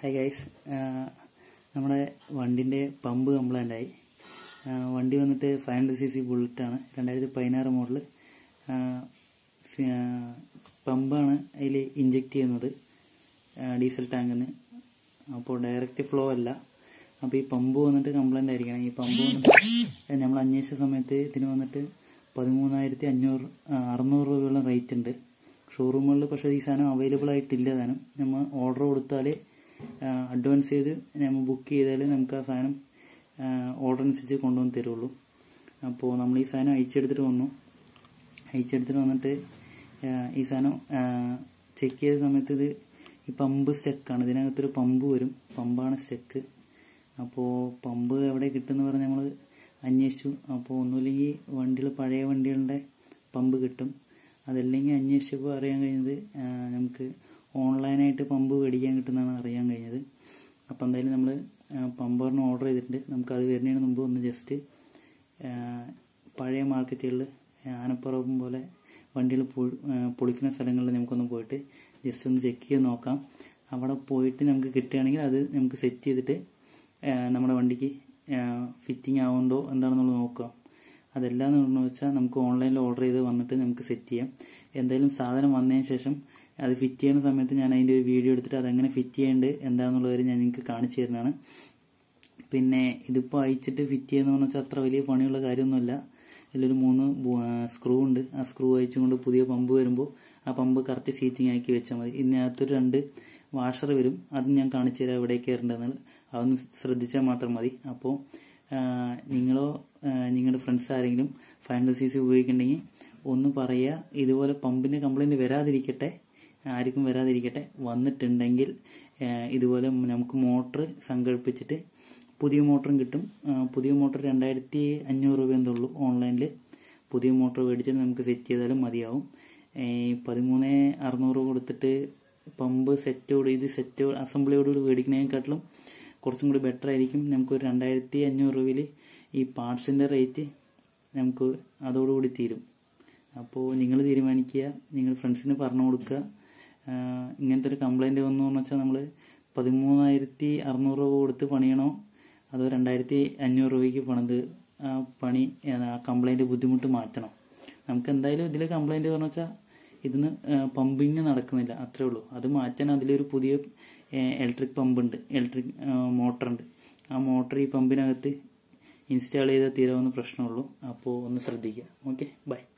hi guys നമ്മുടെ വണ്ടിൻ്റെ pump complaint ആയി ആ, വണ്ടി വന്നിട്ട് ഫൈവ് ഹൺഡ്രഡ് സി സി ബുള്ളറ്റാണ് രണ്ടായിരത്തി പതിനാറ് മോഡൽ പമ്പാണ് അതിൽ ഇഞ്ചെക്ട് ചെയ്യുന്നത് ആ, ഡീസൽ ടാങ്കിന് അപ്പോൾ ഡയറക്റ്റ് ഫ്ലോ അല്ല അപ്പോൾ ഈ പമ്പ് വന്നിട്ട് കംപ്ലൈൻ്റ് ആയിരിക്കണം ഈ പമ്പ് വന്നിട്ട് നമ്മൾ അന്വേഷിച്ച സമയത്ത് ഇതിന് വന്നിട്ട് പതിമൂന്നായിരത്തി അഞ്ഞൂറ് ആ, അറുന്നൂറ് രൂപയോളം റേറ്റ് ഉണ്ട് ഷോറൂമുകളിൽ പക്ഷേ ഈ സാധനം അവൈലബിൾ ആയിട്ടില്ല താനും നമ്മൾ ഓർഡർ കൊടുത്താൽ അഡ്വാൻസ് ചെയ്ത് നമ്മൾ ബുക്ക് ചെയ്താൽ നമുക്ക് ആ സാധനം ഓർഡർ അനുസരിച്ച് കൊണ്ടുവന്ന് തരുള്ളൂ അപ്പോൾ നമ്മൾ ഈ സാധനം അയച്ചെടുത്തിട്ട് വന്നു അയച്ചെടുത്തിട്ട് വന്നിട്ട് ആ, ഈ സാധനം ചെക്ക് ചെയ്ത സമയത്ത് ഇത് ഈ പമ്പ് സ്റ്റെക്കാണ് ഇതിനകത്തൊരു പമ്പ് വരും പമ്പാണ് സ്റ്റെക്ക് അപ്പോൾ പമ്പ് എവിടെ കിട്ടുമെന്ന് പറഞ്ഞ് നമ്മൾ അന്വേഷിച്ചു അപ്പോൾ ഒന്നുമില്ലെങ്കിൽ വണ്ടികൾ പഴയ വണ്ടികളുടെ പമ്പ് കിട്ടും അതല്ലെങ്കിൽ അന്വേഷിച്ചപ്പോൾ അറിയാൻ കഴിഞ്ഞത് ആ, നമുക്ക് ഓൺലൈനായിട്ട് പമ്പ് മേടിക്കാൻ കിട്ടുന്നതാണ് അറിയാൻ കഴിഞ്ഞത് അപ്പോൾ എന്തായാലും നമ്മൾ പമ്പറിന് ഓർഡർ ചെയ്തിട്ടുണ്ട് നമുക്ക് അത് വരുന്നതിന് മുമ്പ് ഒന്ന് ജസ്റ്റ് പഴയ മാർക്കറ്റുകളിൽ ആനപ്പുറം പോലെ വണ്ടികൾ പൊളിക്കുന്ന സ്ഥലങ്ങളിൽ നമുക്കൊന്ന് പോയിട്ട് ജസ്റ്റ് ഒന്ന് ചെക്ക് ചെയ്ത് നോക്കാം അവിടെ പോയിട്ട് നമുക്ക് കിട്ടുകയാണെങ്കിൽ അത് നമുക്ക് സെറ്റ് ചെയ്തിട്ട് ആ, നമ്മുടെ വണ്ടിക്ക് ഫിറ്റിംഗ് ആവുന്നുണ്ടോ എന്താണെന്നുള്ളത് നോക്കാം അതെല്ലാം എന്ന് വെച്ചാൽ നമുക്ക് ഓൺലൈനിൽ ഓർഡർ ചെയ്ത് വന്നിട്ട് നമുക്ക് സെറ്റ് ചെയ്യാം എന്തായാലും സാധനം വന്നതിന് ശേഷം അത് ഫിറ്റ് ചെയ്യുന്ന സമയത്ത് ഞാൻ അതിൻ്റെ ഒരു വീഡിയോ എടുത്തിട്ട് അതെങ്ങനെ ഫിറ്റ് ചെയ്യേണ്ടത് എന്താണെന്നുള്ളത് ഞാൻ നിങ്ങൾക്ക് കാണിച്ചു തരുന്നതാണ് പിന്നെ ഇതിപ്പോൾ അയച്ചിട്ട് ഫിറ്റ് ചെയ്യുന്നതെന്ന് വെച്ചാൽ അത്ര വലിയ പണിയുള്ള കാര്യമൊന്നുമല്ല ഇതിലൊരു മൂന്ന് സ്ക്രൂ ഉണ്ട് ആ സ്ക്രൂ അയച്ചുകൊണ്ട് പുതിയ പമ്പ് വരുമ്പോൾ ആ പമ്പ് കറക്റ്റ് സീറ്റിംഗ് ആക്കി വെച്ചാൽ മതി ഇതിനകത്തൊരു രണ്ട് വാഷർ വരും അത് ഞാൻ കാണിച്ചു തരാം എവിടേക്ക് കയറേണ്ടതെന്ന് അതൊന്ന് ശ്രദ്ധിച്ചാൽ മാത്രം മതി അപ്പോൾ നിങ്ങളോ ആ, നിങ്ങളുടെ ഫ്രണ്ട്സ് ആരെങ്കിലും ഫൈവ് ഹൺഡ്രഡ് സി സി ഉപയോഗിക്കുന്നുണ്ടെങ്കിൽ ഒന്ന് പറയുക ഇതുപോലെ പമ്പിൻ്റെ കംപ്ലൈൻറ്റ് വരാതിരിക്കട്ടെ ആർക്കും വരാതിരിക്കട്ടെ വന്നിട്ടുണ്ടെങ്കിൽ ആ, ഇതുപോലെ നമുക്ക് മോട്ടർ സങ്കല്പിച്ചിട്ട് പുതിയ മോട്ടറും കിട്ടും ആ, പുതിയ മോട്ടർ രണ്ടായിരത്തി അഞ്ഞൂറ് രൂപ എന്തുള്ളൂ ഓൺലൈനിൽ പുതിയ മോട്ടർ മേടിച്ചിട്ട് നമുക്ക് സെറ്റ് ചെയ്താലും മതിയാവും ഈ പതിമൂന്ന് അറുന്നൂറ് കൊടുത്തിട്ട് പമ്പ് സെറ്റോട് ഇത് സെറ്റ് അസംബ്ലിയോട് മേടിക്കുന്നതിനെക്കാട്ടിലും കുറച്ചും കൂടി ബെറ്റർ ആയിരിക്കും നമുക്കൊരു രണ്ടായിരത്തി അഞ്ഞൂറ് രൂപയിൽ ഈ പാർട്സിൻ്റെ റേറ്റ് നമുക്ക് അതോടുകൂടി തീരും അപ്പോൾ നിങ്ങൾ തീരുമാനിക്കുക നിങ്ങൾ ഫ്രണ്ട്സിന് പറഞ്ഞു കൊടുക്കുക ആ, ഇങ്ങനത്തെ ഒരു കംപ്ലൈൻറ്റ് വന്നു എന്ന് വെച്ചാൽ നമ്മൾ പതിമൂന്നായിരത്തി അറുന്നൂറ് രൂപ കൊടുത്ത് പണിയണോ അതോ രണ്ടായിരത്തി അഞ്ഞൂറ് രൂപയ്ക്ക് പണിത് ആ പണി ആ കംപ്ലൈൻറ്റ് ബുദ്ധിമുട്ട് മാറ്റണം നമുക്ക് എന്തായാലും ഇതിൽ കംപ്ലൈൻറ്റ് പറഞ്ഞു വെച്ചാൽ ഇതിന് പമ്പിങ് നടക്കുന്നില്ല അത്രേ ഉള്ളൂ അത് മാറ്റാൻ അതിലൊരു പുതിയ ഇലക്ട്രിക് പമ്പ് ഉണ്ട് ഇലക്ട്രിക് മോട്ടർ ഉണ്ട് ആ മോട്ടർ ഈ പമ്പിനകത്ത് ഇൻസ്റ്റാൾ ചെയ്താൽ തീരാവുന്ന പ്രശ്നമുള്ളൂ അപ്പോൾ ഒന്ന് ശ്രദ്ധിക്കുക ഓക്കെ ബൈ